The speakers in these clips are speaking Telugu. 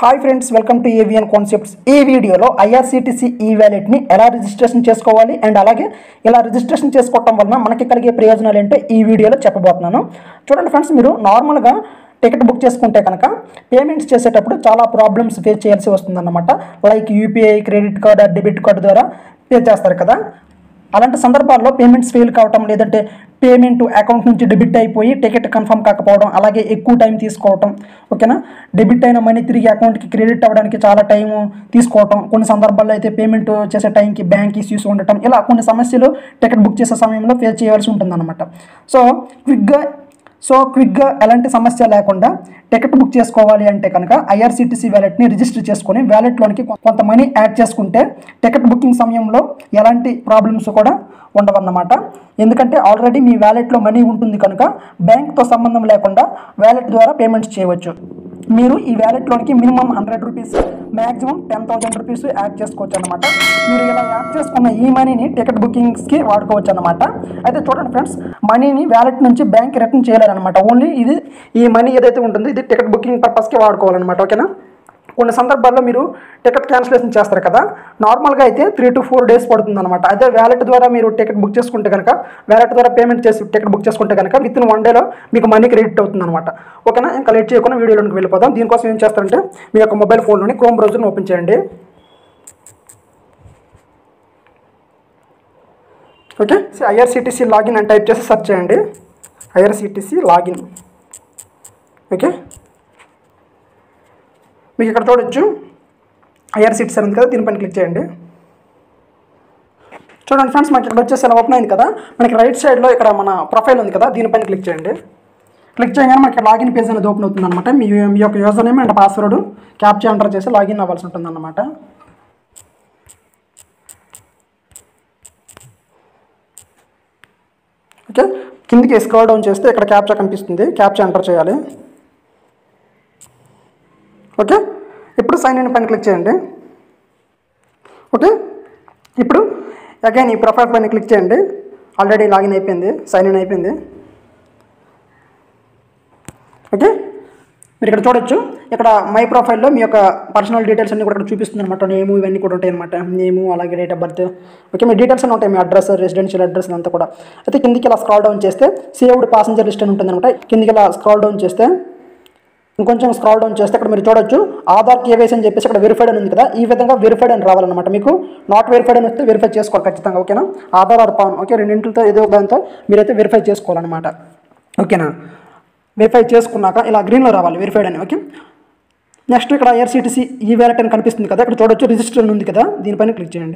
hi friends welcome to AVN concepts ఈ వీడియోలో ఐఆర్సీటీసీ ఈ వ్యాలెట్ని ఎలా రిజిస్ట్రేషన్ చేసుకోవాలి అండ్ అలాగే ఇలా రిజిస్ట్రేషన్ చేసుకోవటం వలన మనకి కలిగే ప్రయోజనాలు ఏంటో ఈ వీడియోలో చెప్పబోతున్నాను చూడండి ఫ్రెండ్స్ మీరు నార్మల్గా టికెట్ బుక్ చేసుకుంటే కనుక పేమెంట్స్ చేసేటప్పుడు చాలా ప్రాబ్లమ్స్ ఫేస్ చేయాల్సి వస్తుందన్నమాట like UPI credit card debit card ద్వారా పే చేస్తారు కదా అలాంటి సందర్భాల్లో పేమెంట్స్ ఫెయిల్ కావటం లేదంటే పేమెంట్ అకౌంట్ నుంచి డెబిట్ అయిపోయి టికెట్ కన్ఫర్మ్ కాకపోవడం అలాగే ఎక్కువ టైం తీసుకోవటం ఓకేనా డెబిట్ అయిన మనీ తిరిగి అకౌంట్కి క్రెడిట్ అవ్వడానికి చాలా టైం తీసుకోవటం కొన్ని సందర్భాల్లో అయితే పేమెంట్ చేసే టైంకి బ్యాంక్ ఇష్యూస్ ఉండటం ఇలా కొన్ని సమస్యలు టికెట్ బుక్ చేసే సమయంలో ఫేస్ చేయాల్సి ఉంటుందన్నమాట సో క్విక్గా సో క్విక్గా ఎలాంటి సమస్య లేకుండా టికెట్ బుక్ చేసుకోవాలి అంటే కనుక ఐఆర్సీటీసీ వ్యాలెట్ని రిజిస్టర్ చేసుకొని వ్యాలెట్లోనికి కొంత మనీ యాడ్ చేసుకుంటే టికెట్ బుకింగ్ సమయంలో ఎలాంటి ప్రాబ్లమ్స్ కూడా ఉండవన్నమాట ఎందుకంటే ఆల్రెడీ మీ వ్యాలెట్లో మనీ ఉంటుంది కనుక బ్యాంక్తో సంబంధం లేకుండా వ్యాలెట్ ద్వారా పేమెంట్స్ చేయవచ్చు మీరు ఈ వ్యాలెట్లోనికి minimum hundred rupees maximum ten thousand rupees add చేసుకోవచ్చు అనమాట మీరు ఇలా యాడ్ చేసుకున్న ఈ మనీని టికెట్ బుకింగ్స్కి వాడుకోవచ్చు అనమాట అయితే చూడండి ఫ్రెండ్స్ మనీని వ్యాలెట్ నుంచి బ్యాంక్ రిటర్న్ చేయలేరనమాట ఓన్లీ ఇది ఈ మనీ ఏదైతే ఉంటుందో ఇది టికెట్ బుకింగ్ పర్పస్కి వాడుకోవాలన్నమాట ఓకేనా కొన్ని సందర్భాల్లో మీరు టికెట్ క్యాన్సిలేషన్ చేస్తారు కదా నార్మల్గా అయితే త్రీ టు ఫోర్ డేస్ పడుతుంది అనమాట అదే వ్యాలెట్ ద్వారా మీరు టికెట్ బుక్ చేసుకుంటే కనుక వ్యాలెట్ ద్వారా పేమెంట్ చేసి టికెట్ బుక్ చేసుకుంటే కనుక విత్ ఇన్ వన్ డేలో మీకు మనీ క్రెడిట్ అవుతుంది అనమాట ఓకేనా ఇంకా లేట్ చేయకుండా వీడియోలోకి వెళ్ళిపోదాం దీనికోసం ఏం చేస్తారంటే మీ యొక్క మొబైల్ ఫోన్లోని క్రోమ్ బ్రౌజర్ని ఓపెన్ చేయండి ఓకే ఐఆర్సిటీసీ లాగిన్ అని టైప్ చేసి సెర్చ్ చేయండి ఐఆర్సిటీసీ లాగిన్ ఓకే మీకు ఇక్కడ చూడొచ్చు ఐఆర్సీటీసీ ఉంది కదా దీనిపైన క్లిక్ చేయండి చూడండి ఫ్రెండ్స్ మనకి ఇక్కడ వచ్చేసి ఇలా ఓపెన్ అయింది కదా మనకి రైట్ సైడ్లో ఇక్కడ మన ప్రొఫైల్ ఉంది కదా దీనిపైన క్లిక్ చేయండి క్లిక్ చేయగానే మనకి లాగిన్ పేజ్ అనేది ఓపెన్ అవుతుంది అనమాట మీ మీ యొక్క user name and password captcha enter చేసి లాగిన్ అవ్వాల్సి ఉంటుంది అనమాట ఓకే కిందికి స్క్రోల్ డౌన్ చేస్తే ఇక్కడ క్యాప్చా కనిపిస్తుంది క్యాప్చా ఎంటర్ చేయాలి ఓకే ఇప్పుడు సైన్ ఇన్ పైన క్లిక్ చేయండి ఓకే ఇప్పుడు అగైన్ ఈ ప్రొఫైల్ పైన క్లిక్ చేయండి ఆల్రెడీ లాగిన్ అయిపోయింది సైన్ ఇన్ అయిపోయింది ఓకే మీరు ఇక్కడ చూడొచ్చు ఇక్కడ మై ప్రొఫైల్లో మీ యొక్క పర్సనల్ డీటెయిల్స్ అన్ని కూడా ఇక్కడ చూపిస్తుంది అనమాట నేము ఇవన్నీ కూడా ఉంటాయి అనమాట నేము అలాగే డేట్ ఆఫ్ బర్త్ ఓకే మీ డీటెయిల్స్ అన్నీ ఉంటాయి మీ అడ్రస్ రెసిడెన్షియల్ అడ్రస్ అంతా కూడా అయితే కిందికి ఇలా స్క్రాల్ డౌన్ చేస్తే సేవ్డ్ పాసెంజర్ లిస్ట్ అని ఉంటుంది అనమాట కిందికి ఇలా స్క్రాల్ డౌన్ చేస్తే ఇంకొంచెం స్క్రాల్ డౌన్ చేస్తే ఇక్కడ మీరు చూడొచ్చు ఆధార్ కేవైసీ అని చెప్పేసి ఇక్కడ వెరిఫైడ్ అని ఉంది కదా ఈ విధంగా వెరిఫైడ్ అని రావాలన్నమాట మీకు నాట్ వెరిఫైడ్ అని వస్తే వెరిఫై చేసుకోవాలి ఖచ్చితంగా ఓకేనా ఆధార్ ఆర్ పాన్ ఓకే రెండింటితో ఏదో దాంతో మీరైతే వెరిఫై చేసుకోవాలన్నమాట ఓకేనా వెరిఫై చేసుకున్నాక ఇలా గ్రీన్లో రావాలి వెరిఫైడ్ అని ఓకే నెక్స్ట్ ఇక్కడ ఐఆర్సీటీసీ ఈ వ్యాలెట్ అని కనిపిస్తుంది కదా ఇక్కడ చూడొచ్చు రిజిస్టర్ అని ఉంది కదా దీనిపైన క్లిక్ చేయండి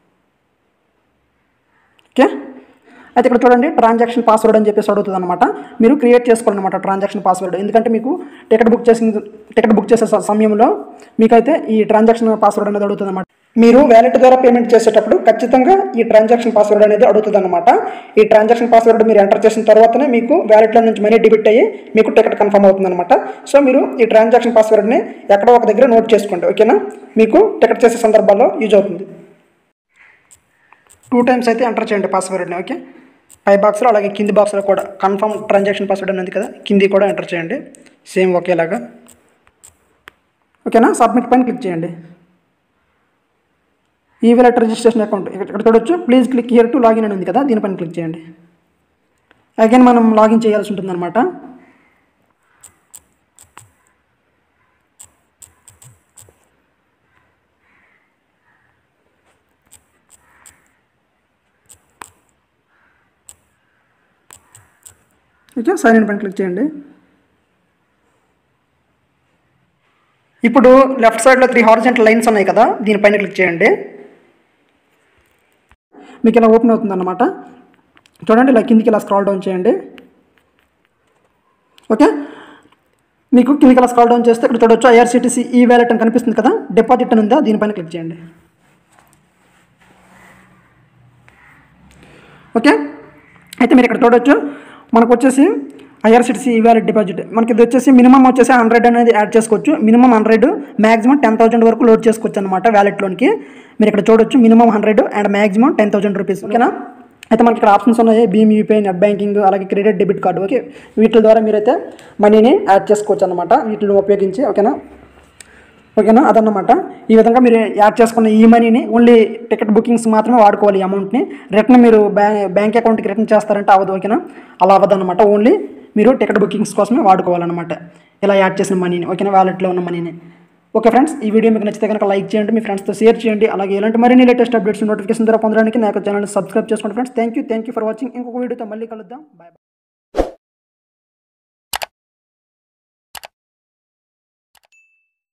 ఓకే అయితే ఇక్కడ చూడండి ట్రాన్సాక్షన్ పాస్వర్డ్ అని చెప్పేసి అడుగుతుంది అనమాట మీరు క్రియేట్ చేసుకోవాలన్నమాట ట్రాన్సాక్షన్ పాస్వర్డ్ ఎందుకంటే మీకు టికెట్ బుక్ చేసిన టికెట్ బుక్ చేసే స- సమయంలో మీకైతే ఈ ట్రాన్సాక్షన్ పాస్వర్డ్ అనేది అడుగుతుంది అనమాట మీరు వ్యాలెట్ ద్వారా పేమెంట్ చేసేటప్పుడు ఖచ్చితంగా ఈ ట్రాన్సాక్షన్ పాస్వర్డ్ అనేది అడుగుతుంది అనమాట ఈ ట్రాన్సాక్షన్ పాస్వర్డ్ మీరు ఎంటర్ చేసిన తర్వాతనే మీకు వ్యాలెట్లో నుంచి మనీ డెబిట్ అయ్యి మీకు టికెట్ కన్ఫర్మ్ అవుతుంది అనమాట సో మీరు ఈ ట్రాన్సాక్షన్ పాస్వర్డ్ని ఎక్కడో ఒక దగ్గర నోట్ చేసుకోండి ఓకేనా మీకు టికెట్ చేసే సందర్భాల్లో యూజ్ అవుతుంది టూ టైమ్స్ అయితే ఎంటర్ చేయండి పాస్వర్డ్ని ఓకే పై బాక్స్లో అలాగే కింది బాక్స్లో కూడా కన్ఫర్మ్ ట్రాన్సాక్షన్ పాస్వర్డ్ అనేది కదా కింది కూడా ఎంటర్ చేయండి సేమ్ ఒకేలాగా ఓకేనా సబ్మిట్ పైన క్లిక్ చేయండి ఈ వ్యాలెట్ రిజిస్ట్రేషన్ అకౌంట్ ఇక్కడ ఇక్కడ చూడొచ్చు please click here to login అని ఉంది కదా దీనిపైన క్లిక్ చేయండి అగైన్ మనం లాగిన్ చేయాల్సి ఉంటుందన్నమాట ఓకే సైన్ ఇన్ పైన క్లిక్ చేయండి ఇప్పుడు లెఫ్ట్ సైడ్లో త్రీ హారిజెంటల్ లైన్స్ ఉన్నాయి కదా దీనిపైన క్లిక్ చేయండి మీకు ఇలా ఓపెన్ అవుతుంది అనమాట చూడండి ఇలా కిందికి ఇలా స్క్రాల్ డౌన్ చేయండి ఓకే మీకు కిందికి ఇలా స్క్రాల్ డౌన్ చేస్తే ఇక్కడ చూడొచ్చు ఐఆర్సీటీసీ ఈ వ్యాలెట్ అని కనిపిస్తుంది కదా డిపాజిట్ అని ఉందా దీనిపైన క్లిక్ చేయండి ఓకే అయితే మీరు ఇక్కడ చూడొచ్చు మనకు వచ్చేసి ఐఆర్సిటీసీ వ్యాలెట్ డిపాజిట్ మనకి ఇది వచ్చేసి మినిమం వచ్చేసి హండ్రెడ్ అనేది యాడ్ చేసుకోవచ్చు minimum hundred maximum ten thousand వరకు లోడ్ చేసుకోవచ్చు అనమాట వ్యాలెట్లోనికి మీరు ఇక్కడ చూడొచ్చు minimum hundred and maximum ten thousand rupees ఓకేనా అయితే మనకి ఇక్కడ ఆప్షన్స్ ఉన్నాయి భీమ్ యూపీఐ నెట్ బ్యాంకింగ్ అలాగే క్రెడిట్ డెబిట్ కార్డు ఓకే వీటి ద్వారా మీరైతే మనీని యాడ్ చేసుకోవచ్చు అనమాట వీటిని ఉపయోగించి ఓకేనా ఓకేనా అదన్నమాట ఈ విధంగా మీరు యాడ్ చేసుకున్న ఈ మనీని ఓన్లీ టికెట్ బుకింగ్స్ మాత్రమే వాడుకోవాలి ఈ అమౌంట్ని రిటర్న్ మీరు బ్యాంక్ బ్యాంక్ అకౌంట్కి రిటర్న్ చేస్తారంటే అవ్వదు ఓకేనా అలా అవ్వదన్నమాట ఓన్లీ మీరు టికెట్ బుకింగ్స్ కోసమే వాడుకోవాలన్నమాట ఇలా యాడ్ చేసిన మనీని ఓకేనా వ్యాలెట్లో ఉన్న మనీని ఓకే ఫ్రెండ్స్ ఈ వీడియో మీకు నచ్చితే కనుక లైక్ చేయండి మీ ఫ్రెండ్స్తో షేర్ చేయండి అలాగే ఇలాంటి మరిన్ని లేటెస్ట్ అప్డేట్స్ నోటిఫికేషన్ ద్వారా పొందడానికి నాకు ఛానల్ సబ్స్క్రైబ్ చేసుకోండి friends thank you thank you for watching ఇంకొక వీడియోతో మళ్ళీ కలుద్దాం బాయ్